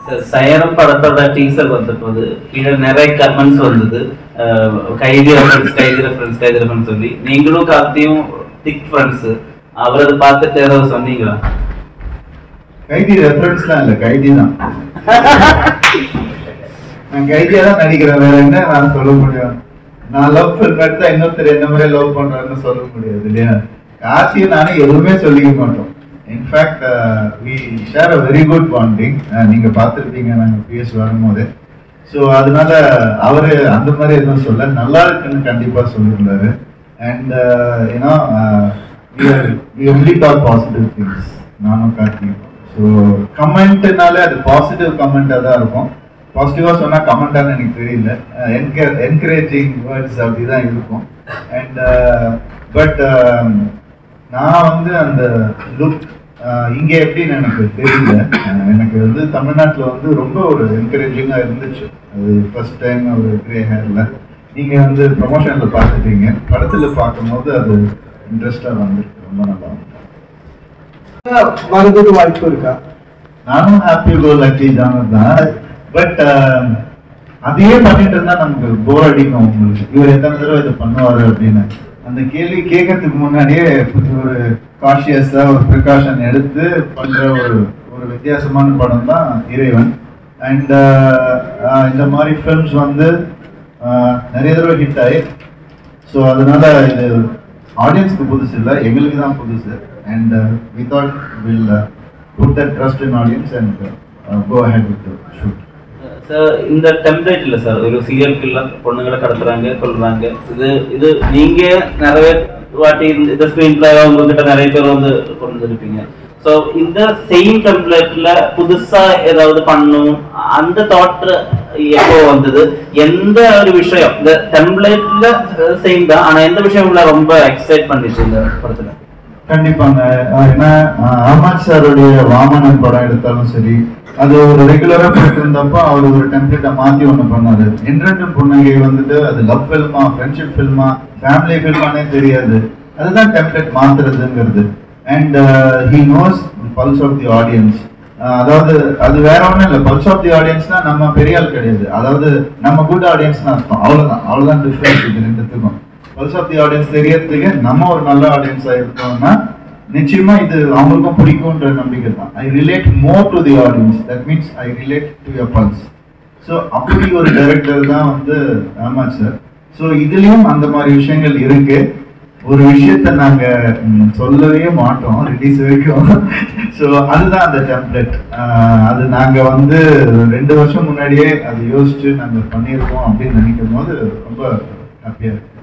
sir சயனம் படத்தோட teaser வந்த போது கீழே நிறைய கமெண்ட்ஸ் வந்தது அஹ், கைதி ரெஃபரன்ஸ் கைதி ரெஃபரன்ஸ் கைதி ரெஃபரன்ஸ் சொல்லி நீங்களும் கார்த்தியும் திக் ஃப்ரெண்ட்ஸ் அவர் அதை பார்த்துட்டு ஏதாவது சொன்னீங்களா கைதி ரெஃபரன்ஸ்லாம் இல்ல கைதி தான் நான் கைதியா தான் நடிக்கிறேன் வேற என்ன நான் சொல்ல முடியும் நான் லவ் ஃபில்ம் எடுத்தா இன்னொருத்தர் என்ன மாதிரி லவ் பண்றாருன்னு சொல்ல முடியாது இல்லையா கார்த்தியும் நானும் எதுவுமே சொல்லிக்க மாட்டோம் in fact we share a very good bonding நீங்க பார்த்துருப்பீங்க நாங்கள் பிஎஸ் வரும்போது ஸோ அதனால அவரு அந்த மாதிரி எதுவும் சொல்ல நல்லா இருக்குன்னு கண்டிப்பா சொல்லியிருந்தாரு அண்ட் ஏன்னா we only talk positive things நானும் கார்த்தியும் ஸோ கமெண்ட்னால அது பாசிட்டிவ் கமெண்ட்டாக தான் இருக்கும் பாசிட்டிவாக சொன்னால் கமெண்ட்டான்னு எனக்கு தெரியல என்கரேஜிங் வேர்ட்ஸ் அப்படி தான் இருக்கும் அண்ட் பட் நான் வந்து அந்த லுக் இங்கே எப்படின்னு எனக்கு தெரியல அஹ் எனக்கு வந்து தமிழ்நாட்டில் வந்து ரொம்ப ஒரு என்கரேஜிங்காக இருந்துச்சு அது ஃபர்ஸ்ட் டைம் ஒரு கிரே ஹேரில் நீங்கள் வந்து ப்ரமோஷனில் பார்த்துட்டீங்க படத்தில் பார்க்கும்போது அது இன்ட்ரெஸ்டாக வந்திருக்கு ரொம்ப நல்லா இருக்கு வரதுக்கு வாய்ப்பு இருக்கா நானும் ஹாப்பி கோ லக்கி ஜானர் தான் பட் அதையே பண்ணிட்டு இருந்தா நமக்கு போர் அடிக்கும் உங்களுக்கு இவர் எத்தனை தடவை இதை பண்ணுவாரு அப்படின்னு அந்த கேள்வி கேட்கறதுக்கு முன்னாடியே கொஞ்சம் ஒரு காஷியஸா ஒரு ப்ரிகாஷன் எடுத்து பண்ற ஒரு ஒரு வித்தியாசமான படம் தான் இறைவன் அண்ட் இந்த மாதிரி ஃபிலிம்ஸ் வந்து ஆஹ், நிறைய தடவை ஹிட் ஆகி ஸோ அதனால இது ஆடியன்ஸ்க்கு புதுசு இல்லை எங்களுக்கு தான் புதுசு and we thought will put that trust in audience and go ahead with shoot sir இந்த டெம்ப்ளேட் இல்ல சார் ஒரு சீரியல் கில்லர் பொண்ணுங்களை கடத்துறாங்க கொல்றாங்க இது இது நீங்க நிறைய வாட்டி இந்த- இந்த ஸ்கிரீன் பிளே உங்ககிட்ட நிறைய பேர் வந்து கொண்டு வந்திருப்பீங்க ஸோ இந்த சேம் டெம்ப்ளேட்ல புதுசா ஏதாவது பண்ணும் அந்த தாட் எப்போ வந்தது எந்த ஒரு விஷயம் இந்த டெம்ப்ளேட்ல சேம் தான் ஆனா எந்த விஷயம் உங்களை ரொம்ப எக்ஸைட் பண்ணிச்சு இந்த படத்துல கண்டிப்பாங்க அஹ் ஏன்னா அஹ் ஆமாத் சாருடைய வாமனன் படம் எடுத்தாலும் சரி அது ஒரு ரெகுலரா போயிட்டு இருந்தப்போ அவர் ஒரு டெம்ப்ளேட்டை மாத்தி ஒண்ணு பண்ணாரு என்றென்றும் புன்னகை வந்துட்டு அது லவ் ஃபில்மா ஃப்ரெண்ட்ஷிப் ஃபில்மா ஃபேமிலி ஃபில்மானே தெரியாது அதுதான் டெம்ப்ளேட் மாத்துறதுங்கிறது and he knows pulse of the audience அதாவது அது வேற ஒண்ணும் இல்லை பல்ஸ் ஆஃப் தி ஆடியன்ஸ்னா நம்ம பெரிய ஆள் கிடையாது அதாவது நம்ம குட் ஆடியன்ஸ்னு அர்த்தம் அவ்வளவுதான் அவ்வளவுதான் டிஃபரன்ஸ் இது ரெண்டுத்துக்கும் பல்ஸ் ஆஃப் தி ஆடியன்ஸ் தெரியறதுக்கு நம்ம ஒரு நல்ல ஆடியன்ஸா இருந்தோம்னா நிச்சயமா இது அவங்களுக்கும் பிடிக்கும்ன்ற நம்பிக்கை தான் I relate more to the audience that means I relate to your pulse so அப்படி ஒரு டைரக்டர் தான் வந்து ஆமா சார் ஸோ இதுலயும் அந்த மாதிரி விஷயங்கள் இருக்கு ஒரு விஷயத்த நாங்க ம், சொல்லவே மாட்டோம் ரிலீஸ் வரைக்கும் ஸோ அதுதான் அந்த டெம்ப்ளேட் அது நாங்க வந்து ரெண்டு வருஷம் முன்னாடியே அதை யோசிச்சு நாங்க பண்ணியிருக்கோம் அப்படின்னு நினைக்கும் போது ரொம்ப ஹாப்பியா இருக்கு